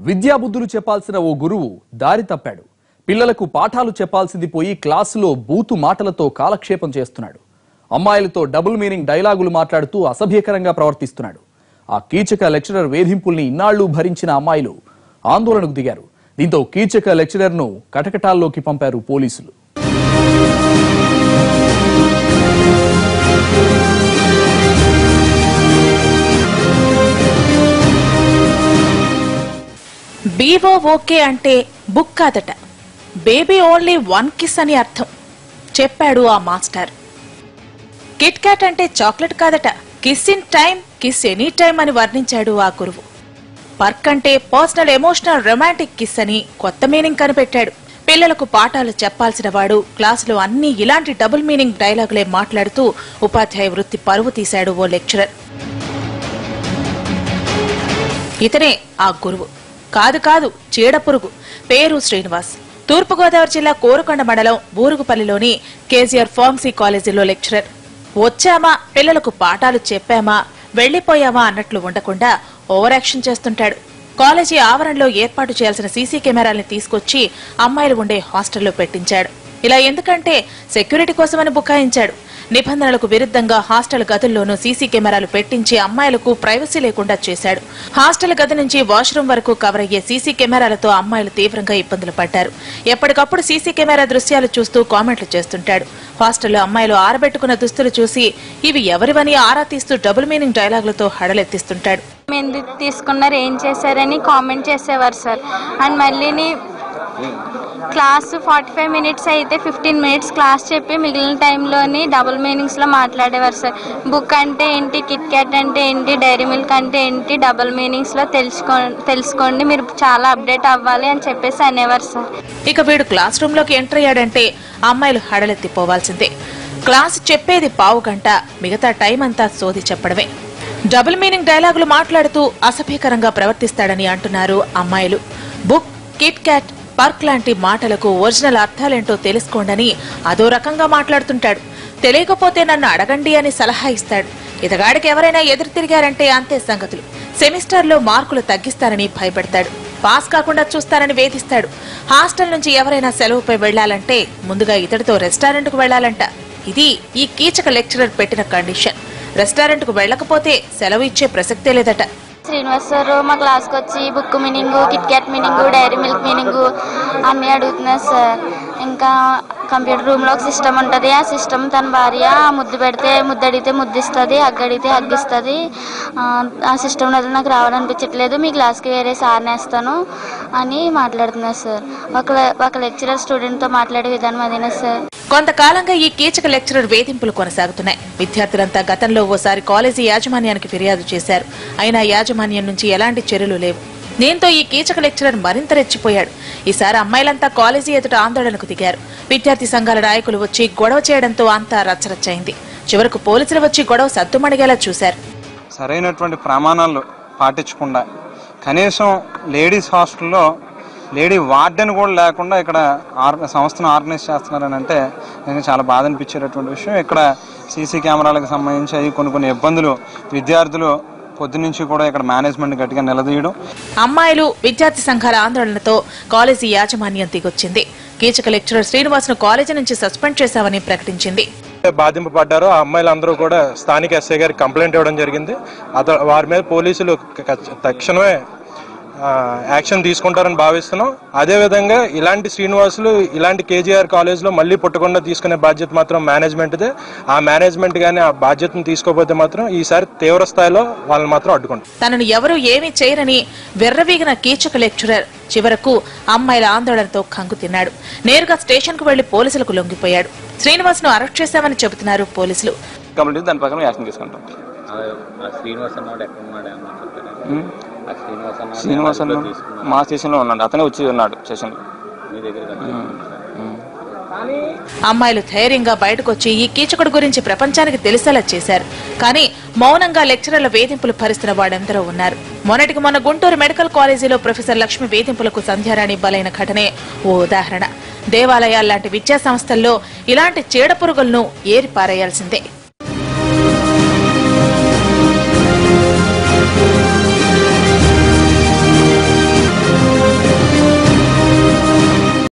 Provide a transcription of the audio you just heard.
విద్యాబుద్ధులు చెప్పాల్సిన ఓ గురువు దారి తప్పాడు పిల్లలకు పాఠాలు చెప్పాల్సింది పోయి క్లాసులో బూతు మాటలతో కాలక్షేపం చేస్తున్నాడు అమ్మాయిలతో డబుల్ మీనింగ్ డైలాగులు మాట్లాడుతూ అసభ్యకరంగా ప్రవర్తిస్తున్నాడు ఆ కీచక లెక్చరర్ వేధింపుల్ని ఇన్నాళ్లు భరించిన అమ్మాయిలు ఆందోళనకు దిగారు దీంతో కీచక లెక్చరర్ను కటకటాల్లోకి పంపారు పోలీసులు బీవో ఓకే అంటే బుక్ కాదట బేబీ ఓన్లీ వన్ కిస్ అని అర్థం చెప్పాడు ఆ మాస్టర్ కిట్ క్యాట్ అంటే చాక్లెట్ కాదట kiss in time kiss any time అని వర్ణించాడు ఆ గురువు పర్క్ అంటే పర్సనల్ ఎమోషనల్ రొమాంటిక్ కిస్ అని కొత్త మీనింగ్ కనిపెట్టాడు పిల్లలకు పాఠాలు చెప్పాల్సిన వాడు క్లాసులో అన్ని ఇలాంటి డబుల్ మీనింగ్ డైలాగులే మాట్లాడుతూ ఉపాధ్యాయ వృత్తి పరువు తీశాడు ఓ లెక్చరర్ ఇతనే ఆ గురువు కాదు కాదు చీడపురుగు పేరు శ్రీనివాస్ తూర్పుగోదావరి జిల్లా కోరుకొండ మండలం బూరుగుపల్లిలోని కేజీఆర్ ఫార్మసీ కాలేజీలో లెక్చరర్ వచ్చామా పిల్లలకు పాఠాలు చెప్పామా వెళ్లిపోయామా అన్నట్లు ఉండకుండా ఓవర్ యాక్షన్ చేస్తుంటాడు కాలేజీ ఆవరణలో ఏర్పాటు చేయాల్సిన సీసీ కెమెరాల్ని తీసుకొచ్చి అమ్మాయిలు ఉండే హాస్టల్లో పెట్టించాడు ఇలా ఎందుకంటే సెక్యూరిటీ కోసమని బుకాయించాడు నిబంధనలకు విరుద్ధంగా హాస్టల్ గదుల్లోనూ సీసీ కెమెరాలు పెట్టించి అమ్మాయిలకు ప్రైవసీ లేకుండా చేశాడు హాస్టల్ గది నుంచి వాష్రూమ్ వరకు కవర్ అయ్యే సీసీ కెమెరాలతో అమ్మాయిలు తీవ్రంగా ఇబ్బందులు పడ్డారు ఎప్పటికప్పుడు సీసీ కెమెరా దృశ్యాలు చూస్తూ కామెంట్లు చేస్తుంటాడు హాస్టల్లో అమ్మాయిలు ఆరబెట్టుకున్న దుస్తులు చూసి ఇవి ఎవరివని ఆరా తీస్తూ డబుల్ మీనింగ్ డైలాగులతో హడలెత్తిస్తుంటాడు ఎందుకు తీసుకున్నారు ఏం చేశారని కామెంట్ చేసేవారు సార్ అండ్ మళ్ళీని క్లాస్ ఫార్టీ ఫైవ్ మినిట్స్ అయితే ఫిఫ్టీన్ మినిట్స్ క్లాస్ చెప్పి మిగిలిన టైంలోని డబుల్ మీనింగ్స్లో మాట్లాడేవారు సార్ బుక్ అంటే ఏంటి కిట్ క్యాట్ అంటే ఏంటి డైరీ మిల్క్ అంటే ఏంటి డబుల్ మీనింగ్స్లో తెలుసుకో తెలుసుకోండి మీరు చాలా అప్డేట్ అవ్వాలి అని చెప్పేసి అనేవారు సార్ ఇక వీడు క్లాస్ రూమ్ లోకి ఎంటర్ అయ్యాడంటే అమ్మాయిలు హడలెత్తిపోవాల్సిందే క్లాస్ చెప్పేది పావు గంట మిగతా టైం అంతా సోది చెప్పడమే డబుల్ మీనింగ్ డైలాగులు మాట్లాడుతూ అసభ్యకరంగా ప్రవర్తిస్తాడని అంటున్నారు అమ్మాయిలు బుక్ కిట్ క్యాట్ పర్క్ లాంటి మాటలకు ఒరిజినల్ అర్థాలేంటో తెలుసుకోండని అదో రకంగా మాట్లాడుతుంటాడు తెలియకపోతే నన్ను అడగండి అని సలహా ఇస్తాడు ఇతగాడికి ఎవరైనా ఎదురు తిరిగారంటే అంతే సంగతులు సెమిస్టర్లో మార్కులు తగ్గిస్తానని భయపెడతాడు పాస్ కాకుండా చూస్తానని వేధిస్తాడు హాస్టల్ నుంచి ఎవరైనా సెలవుపై వెళ్లాలంటే ముందుగా ఇతడితో రెస్టారెంట్కు వెళ్లాలంట ఇది ఈ కీచక లెక్చరర్ పెట్టిన కండిషన్ రెస్టారెంట్కు వెళ్ళకపోతే సెలవు ఇచ్చే ప్రసక్తే లేదట శ్రీనివాస్ సార్ మా క్లాస్కి వచ్చి book meaning Kit Kat meaning Dairy Milk meaning అన్నీ అడుగుతున్నారు సార్ ఇంకా కంప్యూటర్ రూమ్లో ఒక సిస్టమ్ ఉంటుంది ఆ సిస్టమ్ తన భార్య ముద్దు పెడితే ముద్దు అడిగితే ముద్దిస్తుంది హగ్గు అడిగితే హగ్గిస్తుంది ఆ సిస్టమ్ అది నాకు రావాలనిపించట్లేదు మీ క్లాస్కి వేరే సార్ని వేస్తాను అని మాట్లాడుతున్నారు సార్ ఒక ఒక లెక్చరర్ స్టూడెంట్తో మాట్లాడే విధానం అదేనా సార్ కొంతకాలంగా ఈ కీచక లెక్చరర్ వేధింపులు కొనసాగుతున్నాయి విద్యార్థులంతా గతంలో ఓసారి కాలేజీ యాజమాన్యానికి ఫిర్యాదు చేశారు అయినా యాజమాన్యం నుంచి ఎలాంటి చర్యలు లేవు దీంతో ఈ కీచక లెక్చరర్ మరింత రెచ్చిపోయాడు ఈసారి అమ్మాయిలంతా కాలేజీ ఎదుట ఆందోళనకు దిగారు విద్యార్థి సంఘాల నాయకులు వచ్చి గొడవ చేయడంతో అంతా రచ్చరచ్చయింది చివరకు పోలీసులు వచ్చి గొడవ సద్దుమణిగేలా చూశారు సరైనటువంటి ప్రమాణాలు పాటించకుండా కనీసం లేడీస్ హాస్టల్లో లేడీ వార్డెన్ కూడా లేకుండా ఇక్కడ ఆర్ సంస్థను ఆర్గనైజ్ చేస్తున్నారని అంటే నిజంగా చాలా బాధ అనిపించేటటువంటి విషయం ఇక్కడ సీసీ కెమెరాలకు సంబంధించి అవి కొన్ని కొన్ని ఇబ్బందులు విద్యార్థులు పొద్దునుంచి కూడా ఇక్కడ మేనేజ్మెంట్ గట్టిగా నిలదీయడం అమ్మాయిలు విద్యార్థి సంఘాల ఆందోళనతో కాలేజీ యాజమాన్యం దిగొచ్చింది కీచక లెక్చరర్ శ్రీనివాస్ ను కాలేజీ నుంచి సస్పెండ్ చేశామని ప్రకటించింది బాధింపబడ్డారో ఆ అమ్మాయిలందరూ కూడా స్థానిక ఎస్ఐ గారికి కంప్లైంట్ ఇవ్వడం జరిగింది అత వారి మీద పోలీసులు క- తక్షణమే ఆ, యాక్షన్ తీసుకుంటారని భావిస్తున్నాం అదేవిధంగా ఇలాంటి శ్రీనివాసులు ఇలాంటి కేజీఆర్ కాలేజ్లో మళ్ళీ పుట్టకుండా తీసుకునే బాధ్యత మాత్రం మేనేజ్మెంట్దే ఆ మేనేజ్మెంట్ కానీ ఆ బాధ్యతను తీసుకోకపోతే మాత్రం ఈసారి తీవ్ర స్థాయిలో వాళ్ళని మాత్రం అడ్డుకుంటాం తనను ఎవరూ ఏమీ చేయరని వెర్రవీగిన కీచక లెక్చరర్ చివరకు అమ్మాయిల ఆందోళనతో కంగు తిన్నాడు నేరుగా స్టేషన్ కు వెళ్లి పోలీసులకు లొంగిపోయాడు శ్రీనివాస్ ను అరెస్ట్ చేశామని చెబుతున్నారు పోలీసులు కంప్లీట్ దాని ప్రకారం యాక్షన్ తీసుకుంటాం ఆ శ్రీనివాస్ అన్నవాడు ఎక్కడ ఉన్నాడు ఏమన్నా చెప్తారా? ఉమ్. ఆ శ్రీనివాస్ అన్న శ్రీనివాస్ అన్న మా స్టేషన్లో ఉన్నాడు అతనే వచ్చి ఉన్నాడు స్టేషన్లో మీ దగ్గర అమ్మాయిలు ధైర్యంగా బయటకొచ్చి ఈ కీచకుడు గురించి ప్రపంచానికి తెలిసేలా చేశారు కానీ మౌనంగా లెక్చరర్ల వేధింపులు భరిస్తున్న వాడెందరో ఉన్నారు మొన్నటికి మొన్న గుంటూరు మెడికల్ కాలేజీలో ప్రొఫెసర్ లక్ష్మి వేధింపులకు సంధ్యారాణి బలైన ఘటనే ఓ ఉదాహరణ దేవాలయాల్లాంటి విద్యా సంస్థల్లో ఇలాంటి చీడపురుగులను ఏరి పారేయాల్సిందే